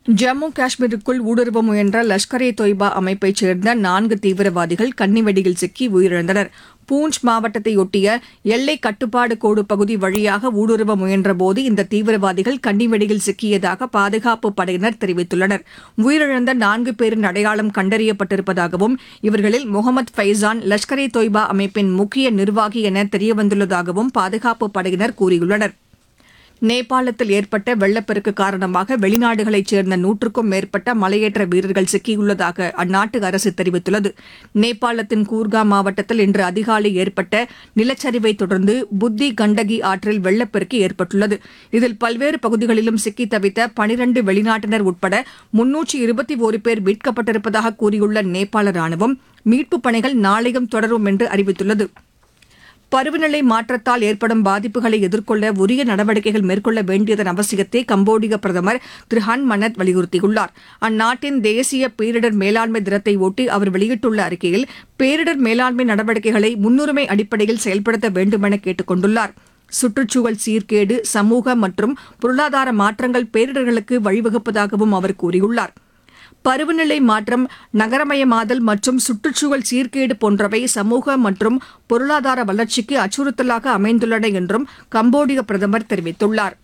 ஜம்மு காஷ்மீருக்குள் ஊடுருவ முயன்ற லஷ்கர் இ தொய்பா அமைப்பைச் சேர்ந்த நான்கு தீவிரவாதிகள் கன்னிவெடியில் சிக்கி உயிரிழந்தனர் பூஞ்ச் மாவட்டத்தையொட்டிய எல்லை கட்டுப்பாடு கோடு பகுதி வழியாக ஊடுருவ முயன்றபோது இந்த தீவிரவாதிகள் கன்னிவெடியில் சிக்கியதாக பாதுகாப்பு படையினர் தெரிவித்துள்ளனர் உயிரிழந்த நான்கு பேரின் அடையாளம் கண்டறியப்பட்டிருப்பதாகவும் இவர்களில் முகமது ஃபைசான் லஷ்கர் இ தொய்பா அமைப்பின் முக்கிய நிர்வாகி என தெரியவந்துள்ளதாகவும் பாதுகாப்பு படையினர் கூறியுள்ளனா் நேபாளத்தில் ஏற்பட்ட வெள்ளப்பெருக்கு காரணமாக வெளிநாடுகளைச் சேர்ந்த நூற்றுக்கும் மேற்பட்ட மலையேற்ற வீரர்கள் சிக்கியுள்ளதாக அந்நாட்டு அரசு தெரிவித்துள்ளது நேபாளத்தின் கூர்கா மாவட்டத்தில் இன்று அதிகாலை ஏற்பட்ட நிலச்சரிவை தொடர்ந்து புத்தி கண்டகி ஆற்றில் வெள்ளப்பெருக்கு ஏற்பட்டுள்ளது இதில் பல்வேறு பகுதிகளிலும் சிக்கி தவித்த பனிரண்டு வெளிநாட்டினர் உட்பட முன்னூற்று இருபத்தி ஒரு பேர் மீட்கப்பட்டிருப்பதாக கூறியுள்ள நேபாள ராணுவம் மீட்புப் பணிகள் நாளையும் தொடரும் என்று அறிவித்துள்ளது பருவநிலை மாற்றத்தால் ஏற்படும் பாதிப்புகளை எதிர்கொள்ள உரிய நடவடிக்கைகள் மேற்கொள்ள வேண்டியதன் அவசியத்தை கம்போடிய பிரதமர் திரு ஹன் மனத் வலியுறுத்தியுள்ளார் அந்நாட்டின் தேசிய பேரிடர் மேலாண்மை தினத்தை ஒட்டி அவர் வெளியிட்டுள்ள அறிக்கையில் பேரிடர் மேலாண்மை நடவடிக்கைகளை முன்னுரிமை அடிப்படையில் செயல்படுத்த வேண்டுமென கேட்டுக் கொண்டுள்ளார் சுற்றுச்சூழல் சீர்கேடு சமூக மற்றும் பொருளாதார மாற்றங்கள் பேரிடர்களுக்கு வழிவகுப்பதாகவும் அவர் கூறியுள்ளார் பருவநிலை மாற்றம் நகரமயமாதல் மற்றும் சுற்றுச்சூழல் சீர்கேடு போன்றவை சமூக மற்றும் பொருளாதார வளர்ச்சிக்கு அச்சுறுத்தலாக அமைந்துள்ளன என்றும் கம்போடிய பிரதமர் தெரிவித்துள்ளார்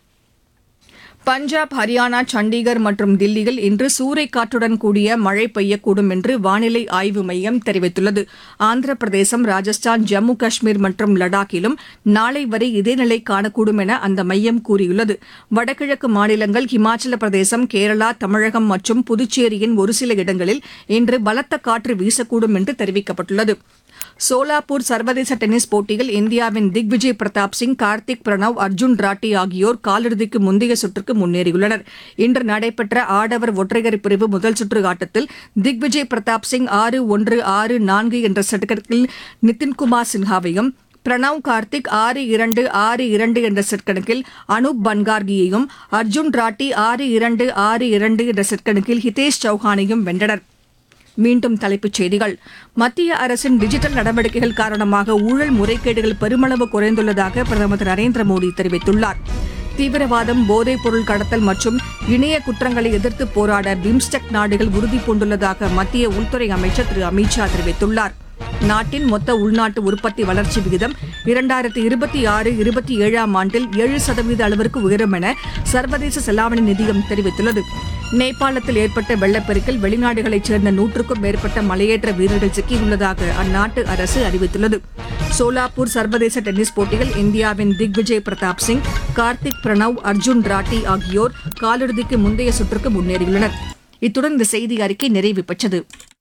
பஞ்சாப் ஹரியானா சண்டிகர் மற்றும் தில்லியில் இன்று சூறைக்காற்றுடன் கூடிய மழை பெய்யக்கூடும் என்று வானிலை ஆய்வு மையம் தெரிவித்துள்ளது ஆந்திர பிரதேசம் ராஜஸ்தான் ஜம்மு காஷ்மீர் மற்றும் லடாக்கிலும் நாளை வரை இதே நிலை காணக்கூடும் என அந்த மையம் கூறியுள்ளது வடகிழக்கு மாநிலங்கள் ஹிமாச்சல பிரதேசம் கேரளா தமிழகம் மற்றும் புதுச்சேரியின் ஒரு சில இடங்களில் இன்று பலத்த காற்று வீசக்கூடும் என்று தெரிவிக்கப்பட்டுள்ளது சோலாப்பூர் சர்வதேச டென்னிஸ் போட்டியில் இந்தியாவின் திக்விஜய் பிரதாப் சிங் கார்த்திக் பிரணவ் அர்ஜுன் ராட்டி ஆகியோர் காலிறுதிக்கு முந்தைய சுற்றுக்கு முன்னேறியுள்ளனர் இன்று நடைபெற்ற ஆடவர் ஒற்றையர் பிரிவு முதல் சுற்று ஆட்டத்தில் திக்விஜய் பிரதாப் சிங் ஆறு ஒன்று ஆறு நான்கு என்ற செட்கணக்கில் நிதின்குமார் சின்ஹாவையும் பிரணவ் கார்த்திக் ஆறு இரண்டு ஆறு இரண்டு என்ற செட் கணக்கில் அனூப் பன்கார்கியையும் அர்ஜுன் ராட்டி ஆறு இரண்டு ஆறு இரண்டு என்ற செட் கணக்கில் ஹிதேஷ் சௌஹானையும் வென்றனர் மீண்டும் தலைப்புச் செய்திகள் மத்திய அரசின் டிஜிட்டல் நடவடிக்கைகள் காரணமாக ஊழல் முறைகேடுகள் பெருமளவு குறைந்துள்ளதாக பிரதமர் திரு நரேந்திர மோடி தெரிவித்துள்ளார் தீவிரவாதம் போதைப் பொருள் கடத்தல் மற்றும் இணைய குற்றங்களை எதிர்த்து போராட பிம்ஸ்டெக் நாடுகள் உறுதி பூண்டுள்ளதாக மத்திய உள்துறை அமைச்சர் திரு அமித் ஷா தெரிவித்துள்ளார் நாட்டின் மொத்த உள்நாட்டு உற்பத்தி வளர்ச்சி விகிதம் இரண்டாயிரத்தி இருபத்தி ஆறு இருபத்தி ஏழாம் ஆண்டில் ஏழு சதவீத அளவிற்கு உயரும் என சர்வதேச செலாவணி நிதியம் தெரிவித்துள்ளது நேபாளத்தில் ஏற்பட்ட வெள்ளப்பெருக்கில் வெளிநாடுகளைச் சேர்ந்த நூற்றுக்கும் மேற்பட்ட மலையேற்ற வீரர்கள் சிக்கியுள்ளதாக அந்நாட்டு அரசு அறிவித்துள்ளது சோலாப்பூர் சர்வதேச டென்னிஸ் போட்டியில் இந்தியாவின் திக்விஜய் பிரதாப் சிங் கார்த்திக் பிரணவ் அர்ஜுன் ராட்டி ஆகியோர் காலிறுதிக்கு முந்தைய சுற்றுக்கு முன்னேறியுள்ளனர் இத்துடன் இந்த செய்தி அறிக்கை நிறைவு பெற்றது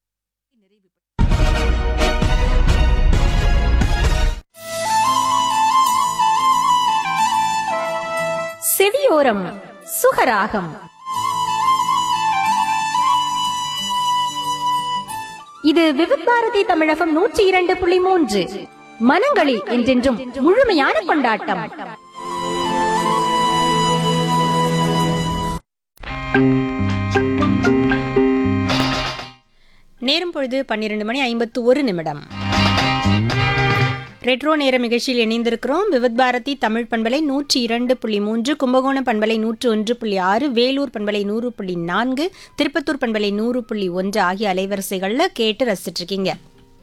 செவியோரம் சுகராகம் இது விவித் பாரதி தமிழகம் நூற்றி இரண்டு புள்ளி மூன்று மனங்களில் என்றென்றும் முழுமையான கொண்டாட்டம் நேரம் பொழுது பன்னிரண்டு மணி ஐம்பத்து ஒரு நிமிடம் ரெட்ரோ நேர நிகழ்ச்சியில் இணைந்திருக்கிறோம் விவித் பாரதி தமிழ் பண்பலை நூற்றி இரண்டு புள்ளி மூன்று கும்பகோணம் பண்பலை நூற்று ஒன்று புள்ளி ஆறு வேலூர் பண்பலை நூறு புள்ளி நான்கு திருப்பத்தூர் பண்பலை நூறு புள்ளி ஒன்று ஆகிய அலைவரிசைகளில் கேட்டு ரசிச்சிட்டு இருக்கீங்க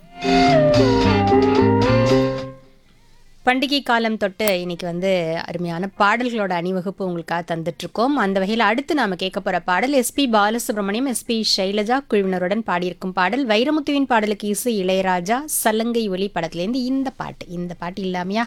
பண்டிகை காலம் தொட்டு இன்னைக்கு வந்து அருமையான பாடல்களோட அணிவகுப்பு உங்களுக்காக தந்துட்டுருக்கோம் அந்த வகையில் அடுத்து நாம் கேட்க போகிற பாடல் எஸ்பி பாலசுப்ரமணியம் எஸ்பி சைலஜா குழுவினருடன் பாடியிருக்கும் பாடல் வைரமுத்துவின் பாடலுக்கு இசை இளையராஜா சல்லங்கை ஒலி படத்துலேருந்து இந்த பாட்டு இந்த பாட்டு இல்லாமையா